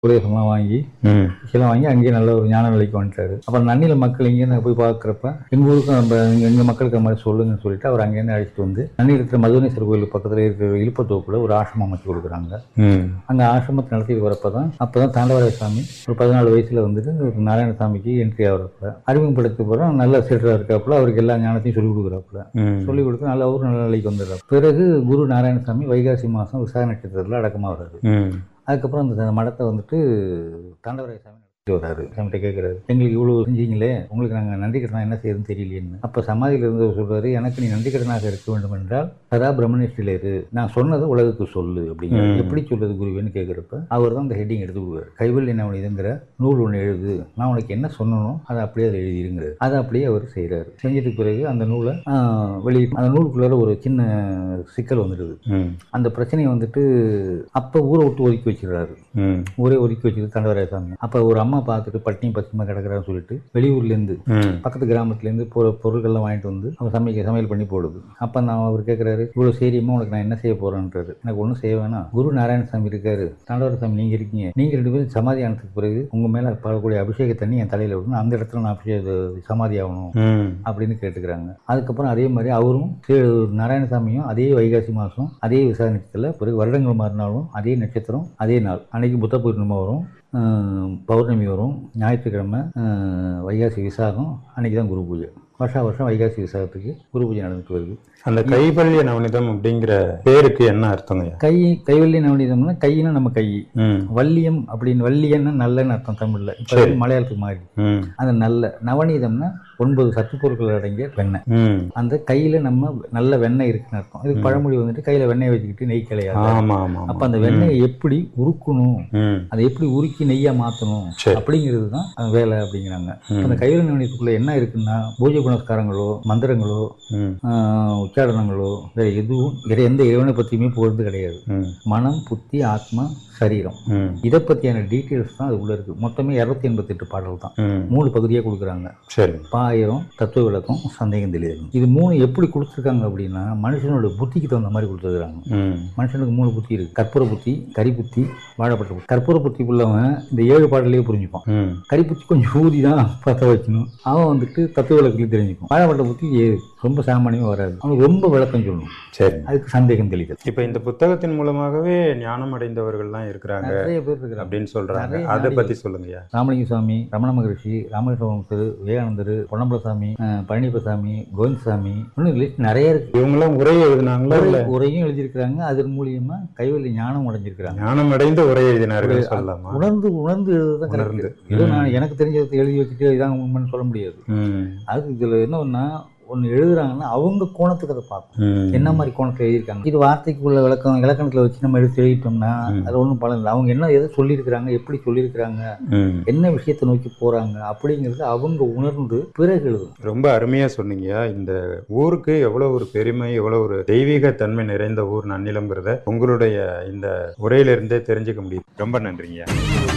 உபதேசம்லாம் வாங்கி ம் எல்லாம் வாங்கி அங்கேயே நல்ல ஒரு ஞான நிலைக்கு வந்துட்டாரு அப்புறம் நன்னில மக்கள் இங்கே போய் பார்க்குறப்ப எங்கள் ஊருக்கும் நம்ம எங்க- எங்க மக்களுக்கு அந்த மாதிரி சொல்லுங்கன்னு சொல்லிட்டு அவர் அங்கேருந்து அழைச்சிட்டு வந்து நன்னில இருக்கிற மதுவனேஸ்வரர் கோயில் பக்கத்தில் இருக்கிற இழுப்பத்தோப்புல ஒரு ஆசிரமம் அமைச்சு கொடுக்குறாங்க ம் அங்கே ஆசிரமத்தை நடத்திட்டு வரப்போ தான் அப்போ தான் தாண்டவராய சாமி ஒரு பதினாலு வயசில் வந்துட்டு ஒரு நாராயணசாமிக்கு என்ட்ரி ஆகிறப்ப அறிமுகப்படுத்த போகிறோம் நல்ல சீடராக இருக்காப்புல அவருக்கு எல்லா ஞானத்தையும் சொல்லிக் கொடுக்குறாப்புல ம் சொல்லிக் கொடுத்து நல்ல ஒரு நல்ல நிலைக்கு வந்துடுறாரு பிறகு குரு நாராயணசாமி வைகாசி மாதம் விசாக நட்சத்திரத்தில் அடக்கமாக வர்றாரு ம் அதுக்கப்புறம் அந்த மடத்தை வந்துட்டு தாண்டவராய சாமி நடத்திட்டு வர்றாரு சாமிகிட்ட கேட்குறாரு எங்களுக்கு இவ்வளோ செஞ்சீங்களே உங்களுக்கு நாங்கள் நன்றி கடனா என்ன செய்யறதுன்னு தெரியலையேன்னு அப்போ சமாதியில் இருந்து சொல்றாரு எனக்கு நீ நன்றி கடனாக இருக்க வேண்டும் என்றால் சதா பிரம்மனிஷ்டில் இரு நான் சொன்னதை உலகுக்கு சொல்லு அப்படிங்கிற ம். எப்படி சொல்றது குருவேன்னு கேட்குறப்ப அவர் தான் அந்த ஹெட்டிங் எடுத்து கொடுக்குறாரு கைவல் என்ன இதுங்கிற நூல் ஒன்று எழுது நான் உனக்கு என்ன சொன்னனோ அதை அப்படியே அதை எழுதிருங்கிறாரு அதை அப்படியே அவர் செய்கிறாரு செஞ்சதுக்கு பிறகு அந்த நூலை ஆஹ், வெளியே அந்த நூலுக்குள்ளார ஒரு சின்ன சிக்கல் வந்துடுது ம் அந்த பிரச்சனையை வந்துட்டு அப்போ ஊரை விட்டு ஒதுக்கி வச்சிடுறாரு ம் ஊரே ஒதுக்கி வச்சுட்டு தண்டவராய சாமி அப்போ ஒரு அம்மா பார்த்துட்டு பட்டினி பசுமா கிடக்குறான்னு சொல்லிட்டு வெளியூர்லேருந்து ம் பக்கத்து கிராமத்துலேருந்து பொ பொருட்கள்லாம் வாங்கிட்டு வந்து அவங்க சமைக்க சமையல் பண்ணி போடுது அப்போ நான் அவர் கேட்குறாரு இவ்வளோ சரியுமா உனக்கு நான் என்ன செய்ய போகிறேன்றாரு எனக்கு ஒன்றும் செய்ய வேணாம் குரு நாராயணசாமி இருக்காரு தண்டவர சாமி நீங்கள் இருக்கீங்க நீங்கள் ரெண்டு பேரும் சமாதி ஆனதுக்கு பிறகு உங்கள் மேலே படக்கூடிய அபிஷேக தண்ணி என் தலையில் விடணும் அந்த இடத்துல நான் அபிஷேக சமாதி ஆகணும் ம் அப்படின்னு கேட்டுக்கிறாங்க அதுக்கப்புறம் அதே மாதிரி அவரும் சே- நாராயணசாமியும் அதே வைகாசி மாதம் அதே விசாக நட்சத்திரத்தில் பிறகு வருடங்கள் மாறினாலும் அதே நட்சத்திரம் அதே நாள் அன்னைக்கு புத்த பூர்ணிமா வரும் ஆஹ் பௌர்ணமி வரும் ஞாயிற்றுக்கிழமை ஆஹ் வைகாசி விசாகம் அன்னைக்கு தான் குரு பூஜை வருஷா வருஷம் வைகாசி விசாகத்துக்கு குரு பூஜை நடந்துட்டு வருது அந்த கைவல்ய நவனிதம் அப்படிங்கிற பேருக்கு என்ன அர்த்தங்கய்யா கை கைவல்லி நவநீதம்னா கையினா நம்ம கை ம் வள்ளியம் அப்படின்னு வள்ளியன்னா நல்லன்னு அர்த்தம் தமிழில் இப்போ சரி. மலையாளத்துக்கு மாறி ம் அந்த நல்ல நவநீதம்னா ஒன்பது சத்து பொருட்கள் அடங்கிய வெண்ணெய் ம் அந்த கையில நம்ம நல்ல வெண்ணெய் இருக்குன்னு அர்த்தம் இதுக்கு பழமொழி வந்துட்டு கையில வெண்ணெய் வச்சுக்கிட்டு நெய் கிடையாது ஆமா ஆமா அப்ப அந்த வெண்ணெயை எப்படி உருக்கணும் ம் அதை எப்படி உருக்கி நெய்யா மாத்தணும் சரி. அப்படிங்கிறது தான் அந்த வேலை அப்படிங்கிறாங்க ம். அந்த கைவினை நிலையத்துக்குள்ள என்ன இருக்குன்னா பூஜை புனஸ்காரங்களோ மந்திரங்களோ ம் ஆஹ், உச்சாரணங்களோ வேற எதுவும் வேற எந்த இறைவனை பத்தியுமே போகிறது கிடையாது ம் மனம் புத்தி ஆத்மா சரீரம் ம் இதை பத்தியான டீட்டெயில்ஸ் தான் அது உள்ள இருக்கு மொத்தமே இரநூத்தி எண்பத்தெட்டு பாடல் தான் ம் மூணு பகுதியாக கொடுக்குறாங்க சரி பாயிரம் தத்துவ விளக்கம் சந்தேகம் தெளிதல் இது மூணு எப்படி கொடுத்துருக்காங்க அப்படின்னா மனுஷனோட புத்திக்கு தகுந்த மாதிரி கொடுத்துருக்காங்க ம் மனுஷனுக்கு மூணு புத்தி இருக்கு கற்பூர புத்தி கரி புத்தி வாழைப்பட்ட புத்தி கற்பூர புத்தி உள்ளவன் இந்த ஏழு பாடலையே புரிஞ்சுப்பான் ம் கரி புத்தி கொஞ்சம் ஊதி தான் பற்ற வைக்கணும் அவன் வந்துட்டு தத்துவ விளக்குலையும் தெரிஞ்சுக்கும் வாழைப்பட்ட புத்தி ஏ- ரொம்ப சாமானியமாக வராது அவனுக்கு ரொம்ப விளக்கம் சொல்லணும் சரி அதுக்கு சந்தேகம் தெளிதல் இப்போ இந்த புத்தகத்தின் மூலமாகவே ஞானம் அடைந்தவர்கள்லாம் இருக்கிறாங்க நிறைய பேர் இருக்கிறாங்க அப்படின்னு சொல்றாங்க நிறைய அதை நாடி- பத்தி சொல்லுங்கய்யா ராமலிங்க சுவாமி ரமண மகரிஷி ராமகிருஷ்ணர் விவேகானந்தர் பொன்னம்பலசாமி அஹ், பழனிப்பசாமி கோவிந்தசாமி இன்னும் லிஸ்ட் நிறைய இருக்கு இவங்கெல்லாம் உரை எழுதினாங்களா இல்ல உரை- உரையும் எழுதியிருக்கிறாங்க அதன் மூலியமா கைவல்லி ஞானம் அடைஞ்சிருக்கிறாங்க ஞானம் அடைந்த உரை எழுதினார்கள் சொல்லலாமா உணர்ந்து உணர்ந்து எழுதுதான் உணர்ந்து. கரெக்ட் ஏதோ நான் எனக்கு தெரிஞ்சதை எழுதி வச்சுட்டு இதான் உண்மைன்னு சொல்ல முடியாது ம் அது இதுல என்னன்னா ஒன்று எழுதுறாங்கன்னா அவங்க கோணத்துக்கு அதை பார்க்கணும் ம் என்ன மாதிரி கோணத்தில் எழுதியிருக்காங்க இது வார்த்தைக்கு உள்ள விளக்கம் இலக்கணத்தில் வச்சு நம்ம எடுத்து எழுதிட்டோம்னா ம். அது ஒன்றும் பலன் இல்லை அவங்க என்ன எதை சொல்லியிருக்கிறாங்க எப்படி சொல்லியிருக்கிறாங்க ம் என்ன விஷயத்தை நோக்கி போறாங்க அப்படிங்கிறது அவங்க உணர்ந்து பிறகு எழுதணும் ரொம்ப அருமையா சொன்னீங்க இந்த ஊருக்கு எவ்வளவு ஒரு பெருமை எவ்வளவு ஒரு தெய்வீக தன்மை நிறைந்த ஊர் நன்னிலம்ங்கிறத உங்களுடைய இந்த உரையிலிருந்தே தெரிஞ்சுக்க முடியுது ரொம்ப நன்றிங்க